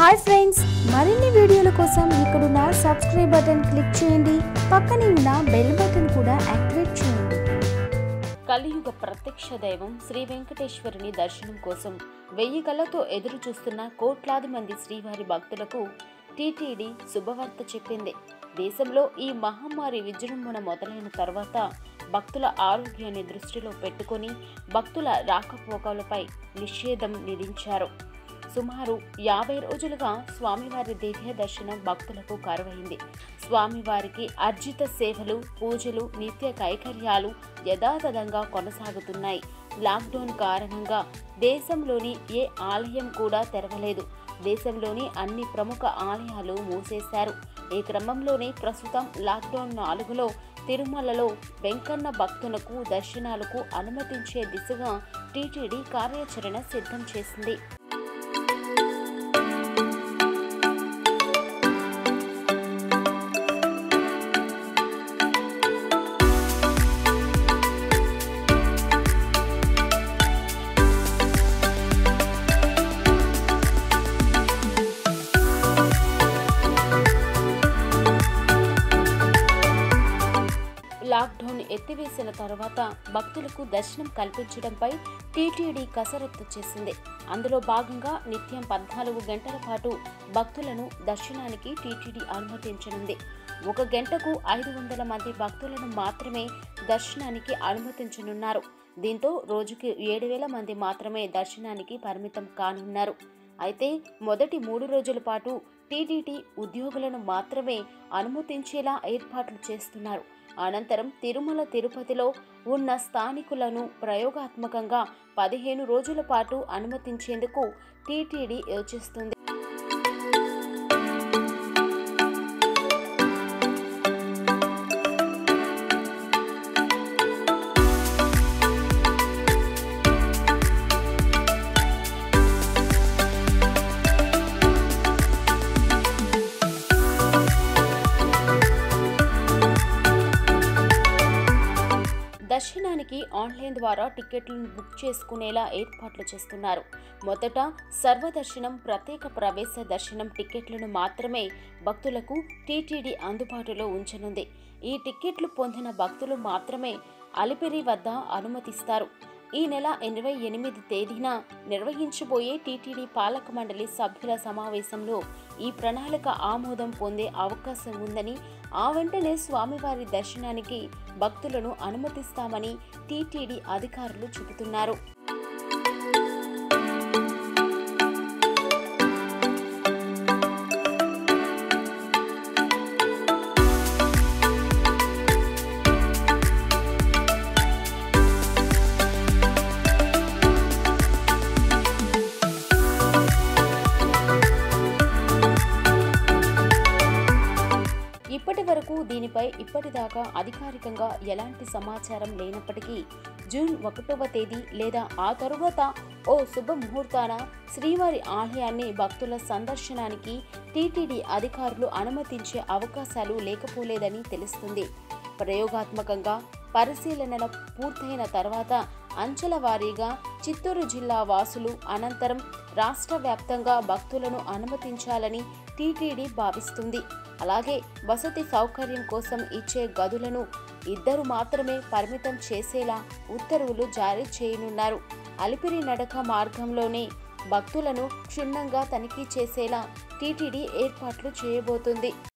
hi friends మరిన్ని వీడియోల కోసం ఇక్కడున్న సబ్స్క్రైబ్ బటన్ క్లిక్ చేయండి పక్కనే ఉన్న బెల్ బటన్ కూడా యాక్టివేట్ చేయండి కలియుగ ప్రత్యక్ష దైవం శ్రీ వెంకటేశ్వరుని దర్శనం కోసం వెయ్యి కళ్ళతో ఎదురు చూస్తున్న కోట్లాది మంది శ్రీవారి భక్తులకు టీటీడీ శుభవార్త చెప్పింది దేశంలో ఈ మహమ్మారి విజృంభణ మొదలైన తర్వాత భక్తుల ఆరోగ్యాన్ని దృష్టిలో పెట్టుకొని భక్తుల రాకపోకలపై నిషేధం విధించారు సుమారు యాభై రోజులుగా స్వామివారి దివ్య దర్శనం భక్తులకు కరువైంది స్వామివారికి అర్జిత సేవలు పూజలు నిత్య కైకర్యాలు యథాతథంగా కొనసాగుతున్నాయి లాక్డౌన్ కారణంగా దేశంలోని ఏ ఆలయం కూడా తెరవలేదు దేశంలోని అన్ని ప్రముఖ ఆలయాలు మూసేశారు ఈ క్రమంలోనే ప్రస్తుతం లాక్డౌన్ నాలుగులో తిరుమలలో వెంకన్న భక్తులకు దర్శనాలకు అనుమతించే దిశగా టీటీడీ కార్యాచరణ సిద్ధం చేసింది లాక్డౌన్ ఎత్తివేసిన తర్వాత భక్తులకు దర్శనం కల్పించడంపై టీటీడీ కసరత్తు చేసింది అందులో భాగంగా నిత్యం పద్నాలుగు గంటల పాటు భక్తులను దర్శనానికి టీటీడీ అనుమతించనుంది ఒక గంటకు ఐదు వందల మంది భక్తులను మాత్రమే దర్శనానికి అనుమతించనున్నారు దీంతో రోజుకి ఏడు వేల మంది మాత్రమే దర్శనానికి పరిమితం కానున్నారు అయితే మొదటి మూడు రోజుల పాటు టీటీడీ ఉద్యోగులను మాత్రమే అనుమతించేలా ఏర్పాట్లు చేస్తున్నారు అనంతరం తిరుమల తిరుపతిలో ఉన్న స్థానికులను ప్రయోగాత్మకంగా పదిహేను రోజుల పాటు అనుమతించేందుకు టీటీడీ యోచిస్తుంది దర్శనానికి ఆన్లైన్ ద్వారా టికెట్లను బుక్ చేసుకునేలా ఏర్పాట్లు చేస్తున్నారు మొదట సర్వదర్శనం ప్రత్యేక ప్రవేశ దర్శనం టికెట్లను మాత్రమే భక్తులకు టీటీడీ అందుబాటులో ఉంచనుంది ఈ టికెట్లు పొందిన భక్తులు మాత్రమే అలిపిరి వద్ద అనుమతిస్తారు ఈ నెల ఇరవై ఎనిమిది తేదీన నిర్వహించబోయే టీటీడీ పాలక మండలి సభ్యుల సమావేశంలో ఈ ప్రణాళిక ఆమోదం పొందే అవకాశం ఉందని ఆ వెంటనే స్వామివారి దర్శనానికి భక్తులను అనుమతిస్తామని టీటీడీ అధికారులు చెబుతున్నారు ఇప్పటి వరకు దీనిపై ఇప్పటిదాకా అధికారికంగా ఎలాంటి సమాచారం లేనప్పటికీ జూన్ ఒకటవ తేదీ లేదా ఆ తరువాత ఓ శుభముహూర్తాన శ్రీవారి ఆలయాన్ని భక్తుల సందర్శనానికి టీటీడీ అధికారులు అనుమతించే అవకాశాలు లేకపోలేదని తెలుస్తుంది ప్రయోగాత్మకంగా పరిశీలనల పూర్తయిన తర్వాత అంచెల వారీగా చిత్తూరు జిల్లా వాసులు అనంతరం రాష్ట్ర వ్యాప్తంగా భక్తులను అనుమతించాలని టీటీడీ భావిస్తుంది అలాగే వసతి సౌకర్యం కోసం ఇచ్చే గదులను ఇద్దరు మాత్రమే పరిమితం చేసేలా ఉత్తర్వులు జారీ చేయనున్నారు అలిపిరి నడక మార్గంలోనే భక్తులను క్షుణ్ణంగా తనిఖీ చేసేలా టీటీడీ ఏర్పాట్లు చేయబోతుంది